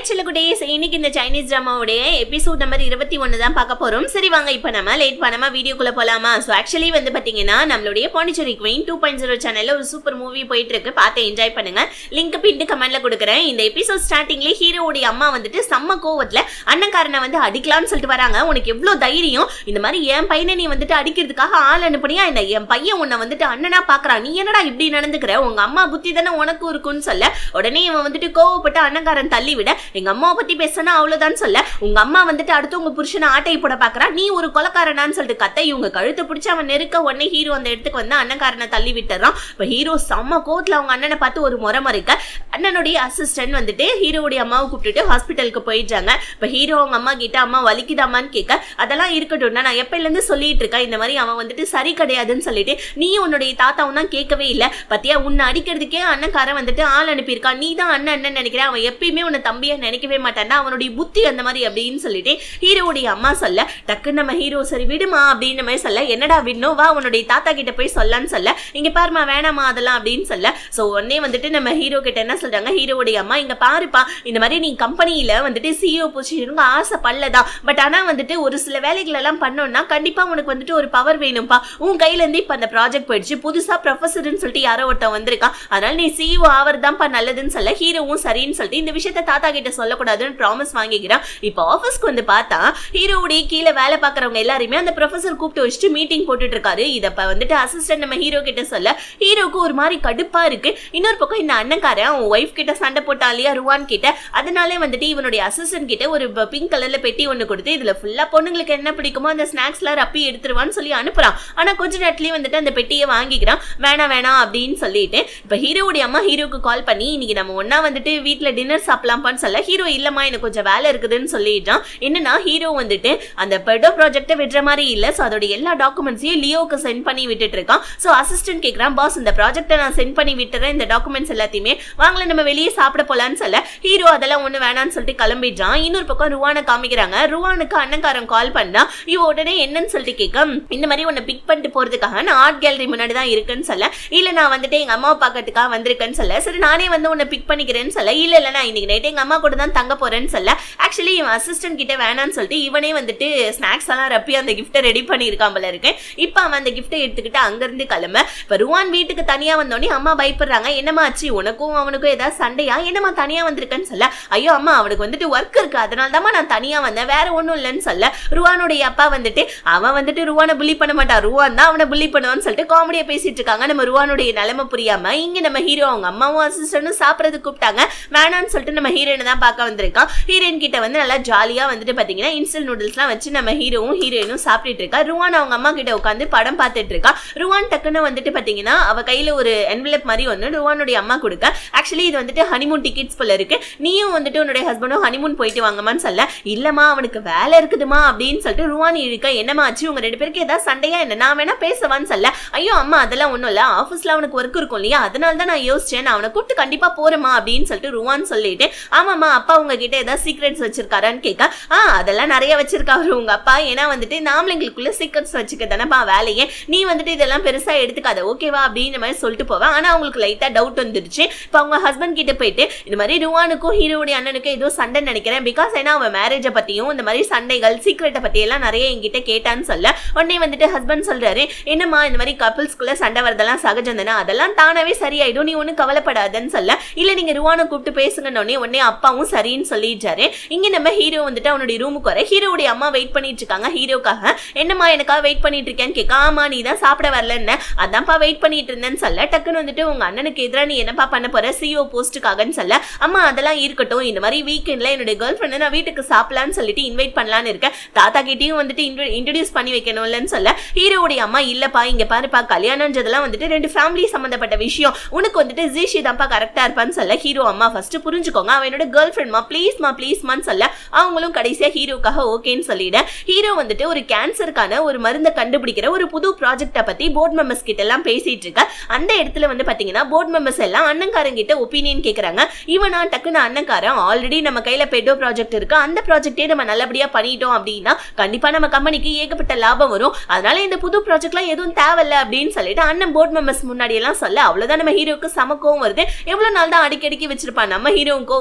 hi சில்லகுட்டேஸ் இன்னைக்கு இந்த Chinese ட்ராமாவுடைய episode number இருபத்தி ஒன்று தான் பார்க்க போகிறோம் சரி வாங்க இப்போ நம்ம லேட் பண்ணாம வீடியோக்குள்ளே போகலாமா ஸோ ஆக்சுவலி வந்து பார்த்தீங்கன்னா நம்மளுடைய Pondicherry queen two point zero சேனலில் ஒரு சூப்பர் மூவி போயிட்டு இருக்கு பார்த்து என்ஜாய் பண்ணுங்க லிங்க் பின்ட்டு கமெண்ட்ல கொடுக்குறேன் இந்த எபிசோட் ஸ்டார்டிங்லேயே ஹீரோவுடைய அம்மா வந்துட்டு செம்ம கோவத்தில் அண்ணன்காரனை வந்து அடிக்கலாம்னு சொல்லிட்டு வராங்க உனக்கு எவ்வளோ தைரியம் இந்த மாதிரி என் பையனை நீ வந்துட்டு அடிக்கிறதுக்காக ஆள் அனுப்புனியா இந்த என் பையன் உன்னை வந்துட்டு அண்ணனா பார்க்கறான் நீ என்னடா இப்படி நடந்துக்கிற உங்க அம்மா புத்தி தானே உனக்கும் இருக்குன்னு சொல்ல உடனே இவன் வந்துட்டு கோவப்பட்டு அண்ணன்காரன் தள்ளி விட எங்க அம்மாவை பத்தி பேசினா அவ்வளவுதான் சொல்ல உங்க அம்மா வந்துட்டு அடுத்து உங்க புருஷனை ஆட்டை போட பாக்குறா நீ ஒரு கொலக்காரனான்னு சொல்லிட்டு கத்த இவங்க கழுத்தை பிடிச்சு அவன் நெருக்க உடனே ஹீரோ அந்த இடத்துக்கு வந்து அண்ணன்காரனை தள்ளி விட்டுறான் இப்ப ஹீரோ செம்ம கோத்துல அவங்க அண்ணனை பார்த்து ஒரு முறை மறைக்க அண்ணனுடைய அசிஸ்டன்ட் வந்துட்டு ஹீரோவுடைய அம்மாவை கூப்பிட்டுட்டு ஹாஸ்பிட்டலுக்கு போயிட்டாங்க இப்ப ஹீரோ அவங்க அம்மா கிட்ட அம்மா வலிக்குதாமான்னு கேட்க அதெல்லாம் இருக்கட்டும் நான் எப்பையில இருந்து சொல்லிட்டு இருக்கேன் இந்த மாதிரி அவன் வந்துட்டு சரி கிடையாதுன்னு சொல்லிட்டு நீ உன்னுடைய தாத்தாவும் தான் கேட்கவே இல்லை பத்தியா உன்னை அடிக்கிறதுக்கே அண்ணன்காரன் வந்துட்டு ஆள் அனுப்பியிருக்கான் நீ தான் அண்ணன் அண்ணன் நினைக்கிறேன் அவன் எப்பயுமே உன்னை தம்பியா நினைக்கவே மாட்டான்டா அவனுடைய புத்தி அந்த மாதிரி அப்படின்னு சொல்லிட்டு ஹீரோவுடைய அம்மா சொல்ல டக்குன்னு நம்ம ஹீரோ சரி விடுமா அப்படின்ற மாதிரி சொல்ல என்னடா விடணும் வா உன்னுடைய தாத்தா கிட்ட போய் சொல்லலான்னு சொல்ல இங்க பாருமா வேணாமா அதெல்லாம் அப்படின்னு சொல்ல ஸோ உடனே வந்துட்டு நம்ம ஹீரோ கிட்ட என்ன சொல்றாங்க ஹீரோவுடைய அம்மா இங்க பாருப்பா இந்த மாதிரி நீ கம்பெனியில வந்துட்டு சிஇஓ பொசிஷனுக்கு ஆசை பல்லதான் பட் ஆனா வந்துட்டு ஒரு சில வேலைகள் எல்லாம் பண்ணோம்னா கண்டிப்பா உனக்கு வந்துட்டு ஒரு பவர் வேணும்ப்பா உன் கையில இருந்து இப்ப அந்த ப்ராஜெக்ட் போயிடுச்சு புதுசா ப்ரொஃபஸர்னு சொல்லிட்டு யாரோ ஒருத்தன் வந்திருக்கான் அதனால நீ சிஇஓ ஆவறதான்ப்பா நல்லதுன்னு சொல்ல ஹீரோவும் சரின்னு சொல்லிட்டு இந்த விஷயத்த தாத்தா கிட்ட சொல்லக்கூடாதுன்னு ப்ராமிஸ் வாங்கிக்கிறான் இப்போ ஆஃபீஸ்க்கு வந்து பார்த்தா ஹீரோவுடைய கீழே வேலை பார்க்குறவங்க எல்லாருமே அந்த ப்ரொஃபஸர் கூப்பிட்டு வச்சுட்டு மீட்டிங் போட்டுட்டு இருக்காரு இதை இப்போ வந்துட்டு அசிஸ்டன்ட் நம்ம ஹீரோ கிட்ட சொல்ல ஹீரோக்கு ஒரு மாதிரி கடுப்பா இருக்கு இன்னொரு பக்கம் இந்த அண்ணன்காரன் அவன் ஒய்ஃப் கிட்ட சண்டை போட்டா இல்லையா ருவான் கிட்ட அதனாலே வந்துட்டு இவனுடைய அசிஸ்டன்ட் கிட்ட ஒரு பிங்க் கலர்ல பெட்டி ஒன்று கொடுத்து இதுல ஃபுல்லா பொண்ணுங்களுக்கு என்ன பிடிக்குமோ அந்த ஸ்நாக்ஸ்ல ரப்பி எடுத்துருவான்னு சொல்லி அனுப்புறான் ஆனா கொஞ்ச நேரத்துலயே வந்துட்டு அந்த பெட்டியை வாங்கிக்கிறான் வேணாம் வேணாம் அப்படின்னு சொல்லிட்டு இப்போ ஹீரோவுடைய அம்மா ஹீரோக்கு கால் பண்ணி இன்னைக்கு நம்ம ஒண்ணா வந்துட்டு வீட்டில் டின்னர் சாப்பிடலாம்ப்பான்னு சொல்ல ஹீரோ இல்லம்மா எனக்கு கொஞ்சம் வேலை இருக்குதுன்னு சொல்லிட்டான் என்னன்னா ஹீரோ வந்துட்டு அந்த பெடோ ப்ராஜெக்ட்டை விடுற மாதிரி இல்லை ஸோ அதோட எல்லா டாக்குமெண்ட்ஸையும் லியோக்கு சென்ட் பண்ணி விட்டுட்டு இருக்கான் ஸோ அசிஸ்டன்ட் கேட்குறான் பாஸ் இந்த ப்ராஜெக்ட்டை நான் சென்ட் பண்ணி விட்டுறேன் இந்த டாக்குமெண்ட்ஸ் எல்லாத்தையுமே வாங்கல நம்ம வெளியே சாப்பிட போலான்னு சொல்ல ஹீரோ அதெல்லாம் ஒன்று வேணான்னு சொல்லிட்டு கிளம்பிடுறான் இன்னொரு பக்கம் ருவானை காமிக்கிறாங்க ருவானுக்கு அண்ணன்காரன் கால் பண்ணா இவ உடனே என்னன்னு சொல்லிட்டு கேட்க இந்த மாதிரி உன்னை பிக் பண்ணிட்டு போறதுக்காக நான் ஆர்ட் கேலரி முன்னாடி தான் இருக்குன்னு சொல்ல இல்ல நான் வந்துட்டு எங்க அம்மாவை பார்க்கறதுக்காக வந்திருக்கேன்னு சொல்ல சரி நானே வந்து உன்னை பிக் பண்ணிக்கிறேன்னு சொல்ல இல்ல இல்ல நான் இன்னைக்கு நைட் எங்க அம்மா கூட தான் தங்க போறேன்னு சொல்ல ஆக்சுவலி இவன் அசிஸ்டன்ட் கிட்ட வேணான்னு சொல்லிட்டு இவனே வந்துட்டு ஸ்நாக்ஸ் எல்லாம் ரப்பி அந்த கிஃப்ட்டை ரெடி பண்ணியிருக்கான் போல இருக்கு இப்போ அவன் அந்த கிஃப்ட்டை எடுத்துக்கிட்டு அங்கிருந்து கிளம்ப இப்போ ருவான் வீட்டுக்கு தனியா வந்தோடனே அம்மா பயப்படுறாங்க என்னம்மா ஆச்சு உனக்கும் அவனுக்கும் ஏதாவது சண்டையா என்னம்மா தனியா வந்திருக்கேன்னு சொல்ல ஐயோ அம்மா அவனுக்கு வந்துட்டு ஒர்க் இருக்கு அதனால தான் நான் தனியா வந்தேன் வேற ஒன்றும் இல்லைன்னு சொல்ல ருவானுடைய அப்பா வந்துட்டு அவன் வந்துட்டு ருவானை புள்ளி பண்ண மாட்டான் ருவான் தான் அவனை புள்ளி பண்ணுவான்னு சொல்லிட்டு காமெடியா பேசிட்டு இருக்காங்க நம்ம ருவானுடைய நிலைமை புரியாம இங்க நம்ம ஹீரோ அவங்க அம்மாவும் அசிஸ்டன்ட்டும் சாப்பிட்றதுக்கு கூப்பிட்டாங்க வேணான்னு சொல்லிட்டு நம்ம ஹீரோயினை தான் பார்க்க வந்திருக்கான் ஹீரோயின் கிட்ட வந்து நல்லா ஜாலியா வந்துட்டு பாத்தீங்கன்னா இன்ஸ்டன்ட் நூடுல்ஸ்லாம் வச்சு நம்ம ஹீரோவும் ஹீரோயினும் சாப்பிட்டுட்டு இருக்கா ருவான் அவங்க அம்மா கிட்ட உட்காந்து படம் பார்த்துட்டு இருக்கா ருவான் டக்குன்னு வந்துட்டு பாத்தீங்கன்னா அவ கையில ஒரு என்வலப் மாதிரி ஒன்று ருவானுடைய அம்மா கொடுக்க ஆக்சுவலி இது வந்துட்டு ஹனிமூன் டிக்கெட்ஸ் போல இருக்கு நீயும் வந்துட்டு உன்னுடைய ஹஸ்பண்டும் ஹனிமூன் போயிட்டு வாங்கம்மான்னு சொல்ல இல்லம்மா அவனுக்கு வேலை இருக்குதுமா அப்படின்னு சொல்லிட்டு ருவான் இழுக்க என்னமா ஆச்சு உங்க ரெண்டு பேருக்கு ஏதாவது சண்டையா என்ன நான் வேணா பேசவான்னு சொல்ல ஐயோ அம்மா அதெல்லாம் ஒன்றும் இல்லை ஆஃபீஸில் அவனுக்கு ஒர்க் இருக்கும் இல்லையா அதனால தான் நான் யோசிச்சேன் நான் அவனை கூப்பிட்டு கண்டிப்பா போறேமா அப்படின்னு சொல்லிட்டு ருவான் சொல்லிட்டு ஆமாம்மா அப்பா உங்ககிட்ட ஏதாவது சீக்ரெட்ஸ் வச்சிருக்காரான்னு கேட்க ஆ அதெல்லாம் நிறைய வச்சிருக்காரு உங்க அப்பா ஏன்னா வந்துட்டு நாமளுங்களுக்குள்ள சீக்ரெட்ஸ் வச்சுக்க தானேப்பா வேலையே நீ வந்துட்டு இதெல்லாம் பெருசா எடுத்துக்காத ஓகேவா அப்படின்ற மாதிரி சொல்லிட்டு போவேன் ஆனா அவங்களுக்கு லைட்டா டவுட் வந்துருச்சு இப்போ அவங்க ஹஸ்பண்ட் கிட்ட போயிட்டு இந்த மாதிரி ருவானுக்கும் ஹீரோடைய அண்ணனுக்கும் ஏதோ சண்டை நினைக்கிறேன் பிகாஸ் ஏன்னா அவன் மேரேஜை பத்தியும் இந்த மாதிரி சண்டைகள் சீக்ரெட்டை பத்தி எல்லாம் நிறைய என்கிட்ட கேட்டான்னு சொல்ல உடனே வந்துட்டு ஹஸ்பண்ட் சொல்றாரு என்னம்மா இந்த மாதிரி கப்பிள்ஸ்குள்ள சண்டை வரதெல்லாம் சகஜம் தானே அதெல்லாம் தானாவே சரியாயிடும் நீ ஒன்றும் கவலைப்படாதன்னு சொல்ல இல்ல நீங்க ருவானை கூப்பிட்டு பேசுங்கன்னு உடனே அப்பாவும் சரின்னு சொல்லிடுறாரு இங்க நம்ம ஹீரோ வந்துட்டு அவனுடைய ரூமுக்கு வர ஹீரோவுடைய அம்மா வெயிட் பண்ணிட்டு இருக்காங்க ஹீரோக்காக என்னம்மா எனக்காக வெயிட் பண்ணிட்டு இருக்கேன்னு கேட்க ஆமா நீ தான் சாப்பிட வரலன்னு அதான்ப்பா வெயிட் பண்ணிட்டு இருந்தேன்னு சொல்ல டக்குன்னு வந்துட்டு உங்க அண்ணனுக்கு எதிராக நீ என்னப்பா பண்ண போற சிஓ போஸ்ட்டுக்காகன்னு சொல்ல அம்மா அதெல்லாம் இருக்கட்டும் இந்த மாதிரி வீக்கெண்ட்ல என்னுடைய கேர்ள் ஃப்ரெண்டை நான் வீட்டுக்கு சாப்பிடலான்னு சொல்லிட்டு இன்வைட் பண்ணலான்னு இருக்கேன் தாத்தா கிட்டயும் வந்துட்டு இன்ட்ரடியூஸ் பண்ணி வைக்கணும்லன்னு சொல்ல ஹீரோவுடைய அம்மா இல்லப்பா இங்க பாருப்பா கல்யாணம்ன்றதெல்லாம் வந்துட்டு ரெண்டு ஃபேமிலி சம்மந்தப்பட்ட விஷயம் உனக்கு வந்துட்டு ஜீஷி தான்ப்பா கரெக்டா இருப்பான்னு சொல்ல ஹீரோ அம்மா ஃபர்ஸ்ட் புரிஞ்சுக்கோங்க அவன் என்னோட கேர்ள் ஃப்ரெண்ட்மா ப்ளீஸ்மா ப்ளீஸ்மான்னு சொல்ல அவங்களும் கடைசியா ஹீரோக்காக ஓகேன்னு சொல்லிட ஹீரோ வந்துட்டு ஒரு கேன்சருக்கான ஒரு மருந்தை கண்டுபிடிக்கிற ஒரு புது ப்ராஜெக்டை பத்தி போர்ட் மெம்பர்ஸ் கிட்ட எல்லாம் பேசிட்டு இருக்க அந்த இடத்துல வந்து பாத்தீங்கன்னா போர்ட் மெம்பர்ஸ் எல்லாம் அண்ணன்காரங்க கிட்ட ஒப்பீனியன் கேக்குறாங்க இவனா டக்குன்னு அண்ணன்காரன் ஆல்ரெடி நம்ம கையில பெடோ ப்ராஜெக்ட் இருக்கு அந்த ப்ராஜெக்டே நம்ம நல்லபடியா பண்ணிட்டோம் அப்படின்னா கண்டிப்பா நம்ம கம்பெனிக்கு ஏகப்பட்ட லாபம் வரும் அதனால இந்த புது ப்ராஜெக்ட்லாம் எதுவும் தேவையில்ல அப்படின்னு சொல்லிட்டு அண்ணன் போர்ட் மெம்பர்ஸ் முன்னாடி எல்லாம் சொல்ல அவ்வளவுதான் நம்ம ஹீரோக்கு சம கோவம் வருது எவ்வளவு நாள் தான் அடிக்கடிக்கு வச்சிருப்பான் நம்ம ஹீரோவும் கோவத்தை பொழிச்சு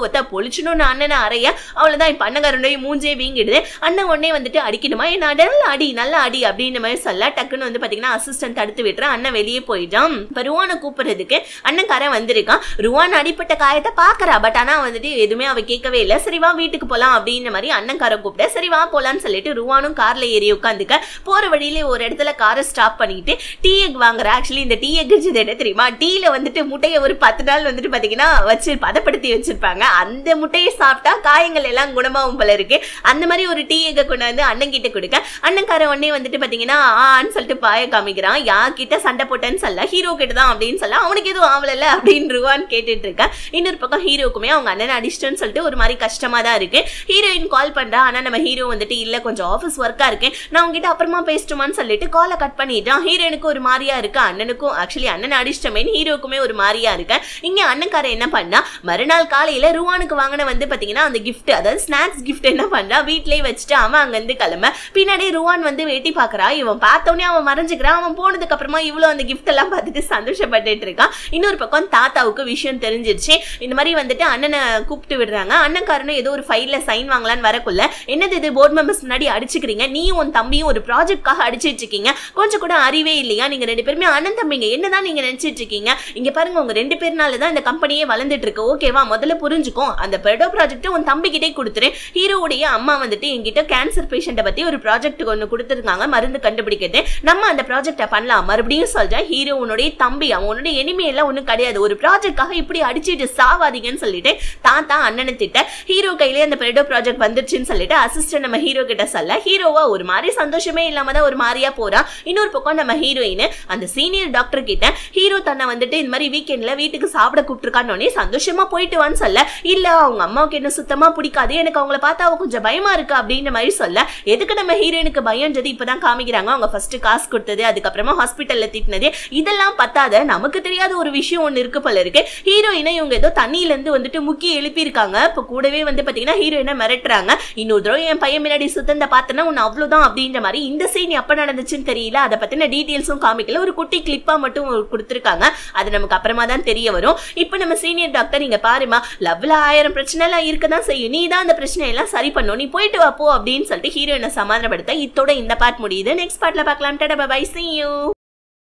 அடிச்சணும்னு அண்ணனை அறைய அவ்வளவுதான் இப்ப அண்ணங்காரனுடைய மூஞ்சே வீங்கிடுது அண்ணன் உடனே வந்துட்டு அடிக்கணுமா என்ன நல்லா அடி நல்லா அடி அப்படின்ற மாதிரி சொல்ல டக்குன்னு வந்து பாத்தீங்கன்னா அசிஸ்டன்ட் தடுத்து விட்டுறான் அண்ணன் வெளியே போயிட்டான் இப்ப ருவானை கூப்பிடுறதுக்கு அண்ணன்காரன் வந்திருக்கான் ருவான் அடிப்பட்ட காயத்தை பாக்குறா பட் ஆனா வந்துட்டு எதுவுமே அவ கேட்கவே இல்லை சரி வா வீட்டுக்கு போலாம் அப்படின்ற மாதிரி அண்ணன்காரன் கூப்பிட்ட சரி வா போலான்னு சொல்லிட்டு ருவானும் கார்ல ஏறி உட்காந்துக்க போற வழியில ஒரு இடத்துல காரை ஸ்டாப் பண்ணிட்டு டீ எக் வாங்குற ஆக்சுவலி இந்த டீ எக் என்ன தெரியுமா டீல வந்துட்டு முட்டையை ஒரு பத்து நாள் வந்துட்டு பாத்தீங்கன்னா வச்சு பதப்படுத்தி வச்சிருப்பாங்க அந்த முட்டையை சாப்பிட்டா காயங்கள் எல்லாம் குணமாகும் போல இருக்கு அந்த மாதிரி ஒரு டீ எக்கை கொண்டாந்து அண்ணன் கிட்ட கொடுக்க அண்ணன்காரன் உடனே வந்துட்டு பாத்தீங்கன்னா ஆன்னு சொல்லிட்டு பாய காமிக்கிறான் யார் கிட்ட சண்டை போட்டேன்னு சொல்ல ஹீரோ கிட்ட தான் அப்படின்னு சொல்ல அவனுக்கு எதுவும் ஆவலல்ல அப்படின்னு ருவான்னு கேட்டுட்டு இருக்க இன்னொரு பக்கம் ஹீரோக்குமே அவங்க அண்ணன் அடிச்சிட்டேன்னு சொல்லிட்டு ஒரு மாதிரி கஷ்டமா தான் இருக்கு ஹீரோயின் கால் பண்றா ஆனா நம்ம ஹீரோ வந்துட்டு இல்ல கொஞ்சம் ஆஃபீஸ் ஒர்க்கா இருக்கேன் நான் உங்ககிட்ட அப்புறமா பேசட்டுமான்னு சொல்லிட்டு காலை கட் பண்ணிட்டான் ஹீரோனுக்கு ஒரு மாதிரியா இருக்கு அண்ணனுக்கும் ஆக்சுவலி அண்ணன் அடிச்சிட்டமேன்னு ஹீரோக்குமே ஒரு மாதிரியா இருக்கு இங்க அண்ணன்காரன் என்ன பண்ணா மறுநாள் காலையில ருவானுக்கு வாங்கின வந்து பாத்தீங்கன்னா அந்த கிஃப்ட் அதாவது ஸ்நாக்ஸ் கிஃப்ட் என்ன பண்றா வீட்லயே வச்சுட்டு அவன் அங்கிருந்து கிளம்ப பின்னாடி ருவான் வந்து வேட்டி பாக்குறா இவன் பார்த்தோன்னே அவன் மறைஞ்சுக்கிறான் அவன் போனதுக்கு அப்புறமா இவ்வளவு அந்த கிஃப்ட் எல்லாம் பார்த்துட்டு சந்தோஷப்பட்டுட்டு இருக்கான் இன்னொரு பக்கம் தாத்தாவுக்கு விஷயம் தெரிஞ்சிருச்சு இந்த மாதிரி வந்துட்டு அண்ணனை கூப்பிட்டு விடுறாங்க அண்ணன்காரனும் ஏதோ ஒரு ஃபைல்ல சைன் வாங்கலான்னு வரக்குள்ள என்னது இது போர்டு மெம்பர்ஸ் முன்னாடி அடிச்சுக்கிறீங்க நீயும் உன் தம்பியும் ஒரு ப்ராஜெக்ட்காக அடிச்சிட்டு இருக்கீங்க கொஞ்சம் கூட அறிவே இல்லையா நீங்க ரெண்டு பேருமே அண்ணன் தம்பிங்க என்னதான் நீங்க நினைச்சிட்டு இருக்கீங்க இங்க பாருங்க உங்க ரெண்டு பேர்னால தான் இந்த கம்பெனியே வளர்ந்துட்டு இருக்கு ஓகேவா முதல்ல புரிஞ்சுக்கோ அந்த பெடோ ப்ராஜெக்ட் உன் தம்பிக்கிட்டே கொடுத்துரு ஹீரோவுடைய அம்மா வந்துட்டு என்கிட்ட கேன்சர் பேஷண்ட்டை பத்தி ஒரு ப்ராஜெக்ட் ஒன்று கொடுத்துருக்காங்க மருந்து கண்டுபிடிக்கிறது நம்ம அந்த ப்ராஜெக்டை பண்ணலாம் மறுபடியும் சொல்றேன் ஹீரோ உன்னுடைய தம்பி அவனுடைய enemy எல்லாம் ஒன்றும் கிடையாது ஒரு ப்ராஜெக்டாக இப்படி அடிச்சிட்டு சாவாதீங்கன்னு சொல்லிட்டு தாத்தா அண்ணனை திட்ட ஹீரோ கையிலே அந்த பெடோ ப்ராஜெக்ட் வந்துருச்சுன்னு சொல்லிட்டு அசிஸ்டன்ட் நம்ம ஹீரோ கிட்ட சொல்ல ஹீரோவா ஒரு மாதிரி சந்தோஷமே இல்லாம தான் ஒரு மாதிரியா போறான் இன்னொரு பக்கம் நம்ம ஹீரோயின் அந்த சீனியர் டாக்டர் கிட்ட ஹீரோ தன்னை வந்துட்டு இந்த மாதிரி வீக்கெண்ட்ல வீட்டுக்கு சாப்பிட கூப்பிட்டுருக்கான்னு உடனே சந்தோஷமா போயிட்டு வான்னு சொல்ல இல்ல அவங்க அம்மாவுக்கு என்ன சுத்தமா பிடிக்காது எனக்கு அவங்கள பார்த்தா அவ கொஞ்சம் பயமா இருக்கு அப்படின்ற மாதிரி சொல்ல எதுக்கு நம்ம ஹீரோயினுக்கு பயம்ன்றது இப்பதான் காமிக்கிறாங்க அவங்க ஃபர்ஸ்ட் காசு கொடுத்தது அதுக்கப்புறமா ஹாஸ்பிட்டல்ல திட்டினது இதெல்லாம் பத்தாத நமக்கு தெரியாத ஒரு விஷயம் ஒன்று இருக்கு போல இருக்கு ஹீரோயினை இவங்க ஏதோ தண்ணியில இருந்து வந்துட்டு முக்கி எழுப்பியிருக்காங்க இப்போ கூடவே வந்து பாத்தீங்கன்னா ஹீரோயினை மிரட்டுறாங்க இன்னொரு தடவை என் பையன் முன்னாடி சுத்தந்த பார்த்தனா உன்னை அவ்வளவுதான் அப்படின்ற மாதிரி இந்த சீன் எப்ப நடந்துச்சுன்னு தெரியல அதை பத்தின டீட்டெயில்ஸும் காமிக்கல ஒரு குட்டி கிளிப்பா மட்டும் கொடுத்துருக்காங்க அது நமக்கு அப்புறமா தான் தெரிய வரும் இப்போ நம்ம சீனியர் டாக்டர் இங்க பாருமா லவ்ல ஆயிரம் பிரச்சனை எல்லாம் இருக்க தான் செய்யும் நீ தான் அந்த பிரச்சனை எல்லாம் சரி பண்ணும் நீ போயிட்டு வா போ அப்படின்னு சொல்லிட்டு ஹீரோயினை சமாதானப்படுத்த இத்தோட இந்த பார்ட் முடியுது நெக்ஸ்ட் பார்ட்ல பார்க்கலாம் டாடா பை see you